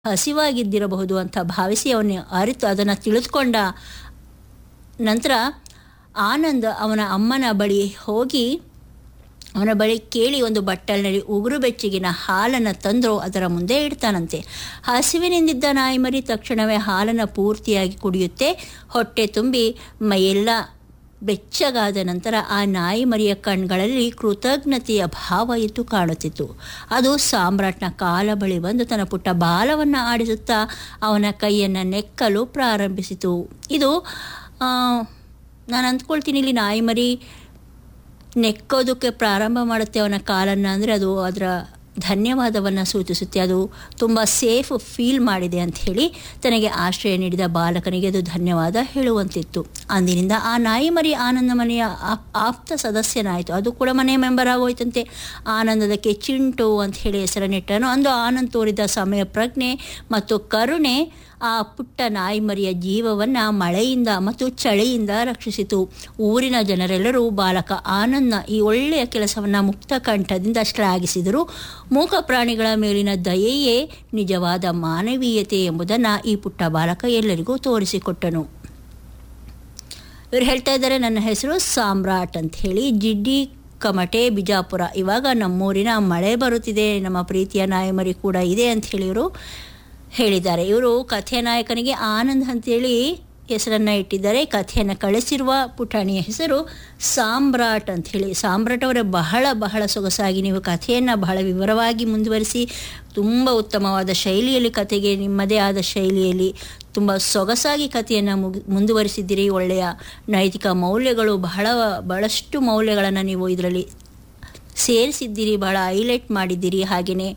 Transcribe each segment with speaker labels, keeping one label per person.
Speaker 1: ಹಸಿವಾಗಿದ್ದಿರಬಹುದು ಅಂತ ಭಾವಿಸಿ ಅವನು ಅರಿತು ಅದನ್ನು ತಿಳಿದುಕೊಂಡ ನಂತರ ಆನಂದ್ ಅವನ ಅಮ್ಮನ ಬಳಿ ಹೋಗಿ ಅವನ ಬಳಿ ಕೇಳಿ ಒಂದು ಬಟ್ಟಲಿನಲ್ಲಿ ಉಗುರು ಬೆಚ್ಚಗಿನ ಹಾಲನ್ನು ತಂದು ಅದರ ಮುಂದೆ ಇಡ್ತಾನಂತೆ ಹಸಿವಿನಿಂದಿದ್ದ ನಾಯಿ ಮರಿ ತಕ್ಷಣವೇ ಹಾಲನ್ನು ಪೂರ್ತಿಯಾಗಿ ಕುಡಿಯುತ್ತೆ ಹೊಟ್ಟೆ ತುಂಬಿ ಮೈಯೆಲ್ಲ ಬೆಚ್ಚಗಾದ ನಂತರ ಆ ನಾಯಿ ಮರಿಯ ಕಣ್ಗಳಲ್ಲಿ ಕೃತಜ್ಞತೆಯ ಭಾವ ಇತ್ತು ಕಾಣುತ್ತಿತ್ತು ಅದು ಸಾಮ್ರಾಟ್ನ ಕಾಲ ಬಳಿ ಬಂದು ತನ್ನ ಪುಟ್ಟ ಬಾಲವನ್ನು ಆಡಿಸುತ್ತಾ ಅವನ ಕೈಯನ್ನು ನೆಕ್ಕಲು ಪ್ರಾರಂಭಿಸಿತು ಇದು ನಾನು ಅಂದ್ಕೊಳ್ತೀನಿ ಇಲ್ಲಿ ನಾಯಿ ಮರಿ ನೆಕ್ಕೋದಕ್ಕೆ ಪ್ರಾರಂಭ ಮಾಡುತ್ತೆ ಅವನ ಕಾಲನ್ನು ಅಂದರೆ ಅದು ಅದರ ಧನ್ಯವಾದವನ್ನು ಸೂಚಿಸುತ್ತೆ ಅದು ತುಂಬ ಸೇಫ್ ಫೀಲ್ ಮಾಡಿದೆ ಅಂತ ಹೇಳಿ ತನಗೆ ಆಶ್ರಯ ನೀಡಿದ ಬಾಲಕನಿಗೆ ಅದು ಧನ್ಯವಾದ ಹೇಳುವಂತಿತ್ತು ಅಂದಿನಿಂದ ಆ ನಾಯಿ ಮರಿ ಆನಂದ ಮನೆಯ ಆಪ್ತ ಸದಸ್ಯನಾಯಿತು ಅದು ಕೂಡ ಮನೆ ಮೆಂಬರ್ ಆಗೋಯ್ತಂತೆ ಆನಂದದಕ್ಕೆ ಚಿಂಟು ಅಂತ ಹೇಳಿ ಹೆಸರನ್ನಿಟ್ಟನು ಅಂದು ಆನಂದ್ ತೋರಿದ ಸಮಯ ಪ್ರಜ್ಞೆ ಮತ್ತು ಕರುಣೆ ಆ ಪುಟ್ಟ ನಾಯಿ ಮರಿಯ ಜೀವವನ್ನು ಮಳೆಯಿಂದ ಮತ್ತು ಚಳಿಯಿಂದ ರಕ್ಷಿಸಿತು ಊರಿನ ಜನರೆಲ್ಲರೂ ಬಾಲಕ ಆನಂದ್ನ ಈ ಒಳ್ಳೆಯ ಕೆಲಸವನ್ನು ಮುಕ್ತ ಕಂಠದಿಂದ ಶ್ಲಾಘಿಸಿದರು ಮೂಕ ಪ್ರಾಣಿಗಳ ಮೇಲಿನ ದಯೆಯೇ ನಿಜವಾದ ಮಾನವೀಯತೆ ಎಂಬುದನ್ನು ಈ ಪುಟ್ಟ ಬಾಲಕ ಎಲ್ಲರಿಗೂ ತೋರಿಸಿಕೊಟ್ಟನು ಇವರು ಹೇಳ್ತಾ ಇದ್ದಾರೆ ನನ್ನ ಹೆಸರು ಸಾಮ್ರಾಟ್ ಅಂತ ಹೇಳಿ ಜಿಡ್ಡಿ ಕಮಟೆ ಬಿಜಾಪುರ ಇವಾಗ ನಮ್ಮೂರಿನ ಮಳೆ ಬರುತ್ತಿದೆ ನಮ್ಮ ಪ್ರೀತಿಯ ನಾಯಮರಿ ಕೂಡ ಇದೆ ಅಂತ ಹೇಳಿ ಇವರು ಹೇಳಿದ್ದಾರೆ ಇವರು ಕಥೆಯ ನಾಯಕನಿಗೆ ಆನಂದ್ ಅಂತೇಳಿ ಹೆಸರನ್ನು ಇಟ್ಟಿದ್ದಾರೆ ಕಥೆಯನ್ನು ಕಳಿಸಿರುವ ಪುಟಾಣಿಯ ಹೆಸರು ಸಾಮ್ರಾಟ್ ಅಂತ ಹೇಳಿ ಸಾಮ್ರಾಟ್ ಅವರೇ ಬಹಳ ಬಹಳ ಸೊಗಸಾಗಿ ನೀವು ಕಥೆಯನ್ನು ಬಹಳ ವಿವರವಾಗಿ ಮುಂದುವರಿಸಿ ತುಂಬ ಉತ್ತಮವಾದ ಶೈಲಿಯಲ್ಲಿ ಕಥೆಗೆ ನಿಮ್ಮದೇ ಆದ ಶೈಲಿಯಲ್ಲಿ ತುಂಬ ಸೊಗಸಾಗಿ ಕಥೆಯನ್ನು ಮುಗಿ ಮುಂದುವರಿಸಿದ್ದೀರಿ ಒಳ್ಳೆಯ ನೈತಿಕ ಮೌಲ್ಯಗಳು ಬಹಳ ಬಹಳಷ್ಟು ಮೌಲ್ಯಗಳನ್ನು ನೀವು ಇದರಲ್ಲಿ ಸೇರಿಸಿದ್ದೀರಿ ಬಹಳ ಹೈಲೈಟ್ ಮಾಡಿದ್ದೀರಿ ಹಾಗೆಯೇ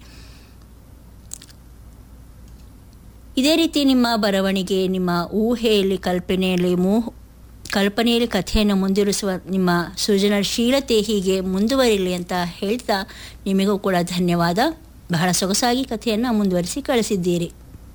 Speaker 1: ಇದೇ ರೀತಿ ನಿಮ್ಮ ಬರವಣಿಗೆ ನಿಮ್ಮ ಊಹೆಯಲ್ಲಿ ಕಲ್ಪನೆಯಲ್ಲಿ ಮೂ ಕಲ್ಪನೆಯಲ್ಲಿ ಕಥೆಯನ್ನು ಮುಂದುವರಿಸುವ ನಿಮ್ಮ ಸೃಜನಶೀಲತೆ ಹೀಗೆ ಮುಂದುವರಿಲಿ ಅಂತ ಹೇಳ್ತಾ ನಿಮಗೂ ಕೂಡ ಧನ್ಯವಾದ ಬಹಳ ಸೊಗಸಾಗಿ ಕಥೆಯನ್ನು ಮುಂದುವರಿಸಿ ಕಳಿಸಿದ್ದೀರಿ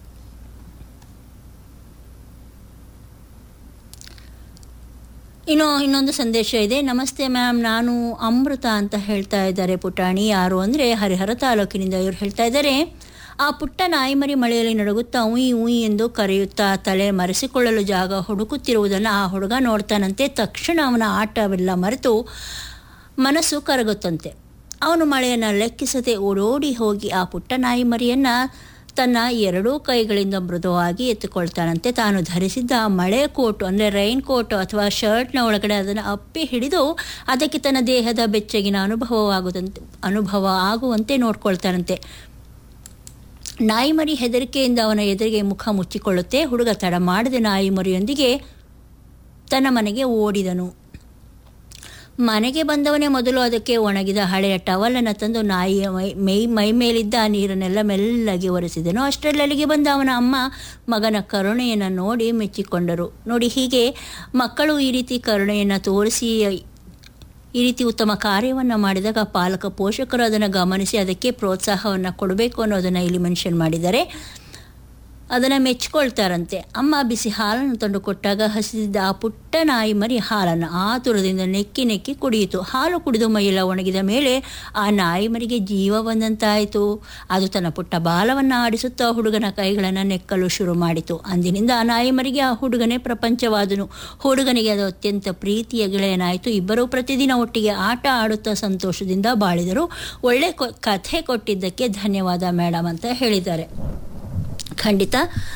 Speaker 1: ಇನ್ನು ಇನ್ನೊಂದು ಸಂದೇಶ ಇದೆ ನಮಸ್ತೆ ಮ್ಯಾಮ್ ನಾನು ಅಮೃತ ಅಂತ ಹೇಳ್ತಾ ಇದ್ದಾರೆ ಪುಟಾಣಿ ಯಾರು ಅಂದರೆ ಹರಿಹರ ತಾಲೂಕಿನಿಂದ ಇವರು ಹೇಳ್ತಾ ಇದ್ದಾರೆ ಆ ಪುಟ್ಟ ನಾಯಿಮರಿ ಮಳೆಯಲ್ಲಿ ನಡುಗುತ್ತಾ ಉಯಿ ಉಯಿ ಎಂದು ಕರೆಯುತ್ತಾ ತಲೆ ಮರೆಸಿಕೊಳ್ಳಲು ಜಾಗ ಹುಡುಕುತ್ತಿರುವುದನ್ನು ಆ ಹುಡುಗ ನೋಡ್ತಾನಂತೆ ತಕ್ಷಣ ಅವನ ಆಟವೆಲ್ಲ ಮರೆತು ಮನಸ್ಸು ಕರಗುತ್ತಂತೆ ಅವನು ಮಳೆಯನ್ನು ಲೆಕ್ಕಿಸದೆ ಓಡೋಡಿ ಹೋಗಿ ಆ ಪುಟ್ಟ ನಾಯಿ ಮರಿಯನ್ನು ತನ್ನ ಎರಡೂ ಕೈಗಳಿಂದ ಮೃದುವಾಗಿ ಎತ್ತುಕೊಳ್ತಾನಂತೆ ತಾನು ಧರಿಸಿದ್ದ ಮಳೆ ಕೋಟು ಅಂದರೆ ರೈನ್ ಕೋಟು ಅಥವಾ ಶರ್ಟ್ನ ಒಳಗಡೆ ಅದನ್ನು ಅಪ್ಪಿ ಹಿಡಿದು ಅದಕ್ಕೆ ತನ್ನ ದೇಹದ ಬೆಚ್ಚಗಿನ ಅನುಭವವಾಗುದಂತೆ ಅನುಭವ ಆಗುವಂತೆ ನೋಡ್ಕೊಳ್ತಾನಂತೆ ನಾಯಿ ಮರಿ ಹೆದರಿಕೆಯಿಂದ ಅವನ ಎದುರಿಗೆ ಮುಖ ಮುಚ್ಚಿಕೊಳ್ಳುತ್ತೆ ಹುಡುಗ ತಡ ಮಾಡದೆ ನಾಯಿ ಮರಿಯೊಂದಿಗೆ ತನ್ನ ಮನೆಗೆ ಓಡಿದನು ಮನೆಗೆ ಬಂದವನೇ ಮೊದಲು ಅದಕ್ಕೆ ಒಣಗಿದ ಹಳೆಯ ಟವಲನ್ನು ತಂದು ನಾಯಿಯ ಮೈ ಮೈ ಮೈ ಮೇಲಿದ್ದ ನೀರನ್ನೆಲ್ಲ ಮೆಲ್ಲಗೆ ಒರೆಸಿದನು ಅಷ್ಟರಲ್ಲಿ ಅಲ್ಲಿಗೆ ಬಂದ ಅವನ ಅಮ್ಮ ಮಗನ ಕರುಣೆಯನ್ನು ನೋಡಿ ಮೆಚ್ಚಿಕೊಂಡರು ನೋಡಿ ಹೀಗೆ ಮಕ್ಕಳು ಈ ರೀತಿ ಕರುಣೆಯನ್ನು ತೋರಿಸಿ ಈ ರೀತಿ ಉತ್ತಮ ಕಾರ್ಯವನ್ನು ಮಾಡಿದಾಗ ಪಾಲಕ ಪೋಷಕರು ಅದನ್ನು ಗಮನಿಸಿ ಅದಕ್ಕೆ ಪ್ರೋತ್ಸಾಹವನ್ನು ಕೊಡಬೇಕು ಅನ್ನೋದನ್ನು ಇಲ್ಲಿ ಮೆನ್ಷನ್ ಮಾಡಿದ್ದಾರೆ ಅದನ್ನು ಮೆಚ್ಕೊಳ್ತಾರಂತೆ ಅಮ್ಮ ಬಿಸಿ ಹಾಲನ್ನು ತಂದು ಕೊಟ್ಟಾಗ ಹಸಿದಿದ್ದ ಆ ಪುಟ್ಟ ನಾಯಿ ಮರಿ ಹಾಲನ್ನು ಆತುರದಿಂದ ನೆಕ್ಕಿ ನೆಕ್ಕಿ ಕುಡಿಯಿತು ಹಾಲು ಕುಡಿದು ಮೈಯೆಲ್ಲ ಒಣಗಿದ ಮೇಲೆ ಆ ನಾಯಿ ಮರಿಗೆ ಜೀವ ಬಂದಂತಾಯಿತು ಅದು ತನ್ನ ಪುಟ್ಟ ಬಾಲವನ್ನು ಆಡಿಸುತ್ತಾ ಹುಡುಗನ ಕೈಗಳನ್ನು ನೆಕ್ಕಲು ಶುರು ಮಾಡಿತು ಅಂದಿನಿಂದ ಆ ನಾಯಿ ಮರಿಗೆ ಆ ಹುಡುಗನೇ ಪ್ರಪಂಚವಾದನು ಹುಡುಗನಿಗೆ ಅದು ಅತ್ಯಂತ ಪ್ರೀತಿಯ ಗೆಳೆಯನಾಯಿತು ಇಬ್ಬರೂ ಪ್ರತಿದಿನ ಒಟ್ಟಿಗೆ ಆಟ ಆಡುತ್ತಾ ಸಂತೋಷದಿಂದ ಬಾಳಿದರು ಒಳ್ಳೆ ಕಥೆ ಕೊಟ್ಟಿದ್ದಕ್ಕೆ ಧನ್ಯವಾದ ಮೇಡಮ್ ಅಂತ ಹೇಳಿದ್ದಾರೆ ಖಂಡಿತ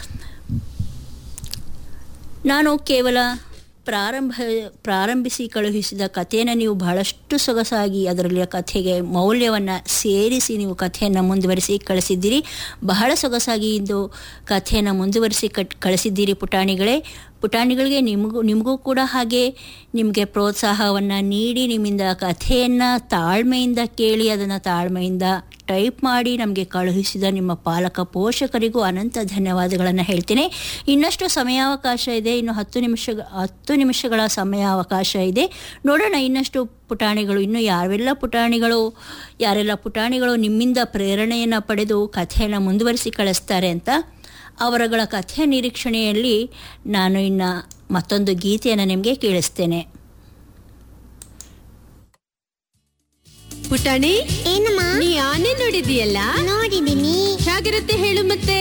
Speaker 1: ನಾನು ಕೇವಲ ಪ್ರಾರಂಭ ಪ್ರಾರಂಭಿಸಿ ಕಳುಹಿಸಿದ ಕಥೆಯನ್ನು ನೀವು ಬಹಳಷ್ಟು ಸೊಗಸಾಗಿ ಅದರಲ್ಲಿ ಕಥೆಗೆ ಮೌಲ್ಯವನ್ನು ಸೇರಿಸಿ ನೀವು ಕಥೆಯನ್ನು ಮುಂದುವರಿಸಿ ಕಳಿಸಿದ್ದೀರಿ ಬಹಳ ಸೊಗಸಾಗಿ ಇದು ಕಥೆಯನ್ನು ಮುಂದುವರಿಸಿ ಕಟ್ ಕಳಿಸಿದ್ದೀರಿ ಪುಟಾಣಿಗಳೇ ಪುಟಾಣಿಗಳಿಗೆ ನಿಮಗೂ ನಿಮಗೂ ಕೂಡ ಹಾಗೆ ನಿಮಗೆ ಪ್ರೋತ್ಸಾಹವನ್ನು ನೀಡಿ ನಿಮ್ಮಿಂದ ಕಥೆಯನ್ನು ತಾಳ್ಮೆಯಿಂದ ಕೇಳಿ ಅದನ್ನು ತಾಳ್ಮೆಯಿಂದ ಟೈಪ್ ಮಾಡಿ ನಮಗೆ ಕಳುಹಿಸಿದ ನಿಮ್ಮ ಪಾಲಕ ಪೋಷಕರಿಗೂ ಅನಂತ ಧನ್ಯವಾದಗಳನ್ನು ಹೇಳ್ತೇನೆ ಇನ್ನಷ್ಟು ಸಮಯಾವಕಾಶ ಇದೆ ಇನ್ನು ಹತ್ತು ನಿಮಿಷ ಹತ್ತು ನಿಮಿಷಗಳ ಸಮಯಾವಕಾಶ ಇದೆ ನೋಡೋಣ ಇನ್ನಷ್ಟು ಪುಟಾಣಿಗಳು ಇನ್ನು ಯಾವೆಲ್ಲ ಪುಟಾಣಿಗಳು ಯಾರೆಲ್ಲ ಪುಟಾಣಿಗಳು ನಿಮ್ಮಿಂದ ಪ್ರೇರಣೆಯನ್ನು ಪಡೆದು ಕಥೆಯನ್ನು ಮುಂದುವರಿಸಿ ಕಳಿಸ್ತಾರೆ ಅಂತ ಅವರಗಳ ಕಥೆಯ ನಿರೀಕ್ಷಣೆಯಲ್ಲಿ ನಾನು ಇನ್ನು ಮತ್ತೊಂದು ಗೀತೆಯನ್ನು ನಿಮಗೆ ಕೇಳಿಸ್ತೇನೆ
Speaker 2: ಪುಟಾಣಿ
Speaker 3: ಏನಮ್ಮ
Speaker 2: ನೀ ಆನೆ ನೋಡಿದೀಯಲ್ಲ
Speaker 3: ನೋಡಿದೀನಿ
Speaker 2: ಹೇಗಿರುತ್ತೆ ಹೇಳು ಮತ್ತೆ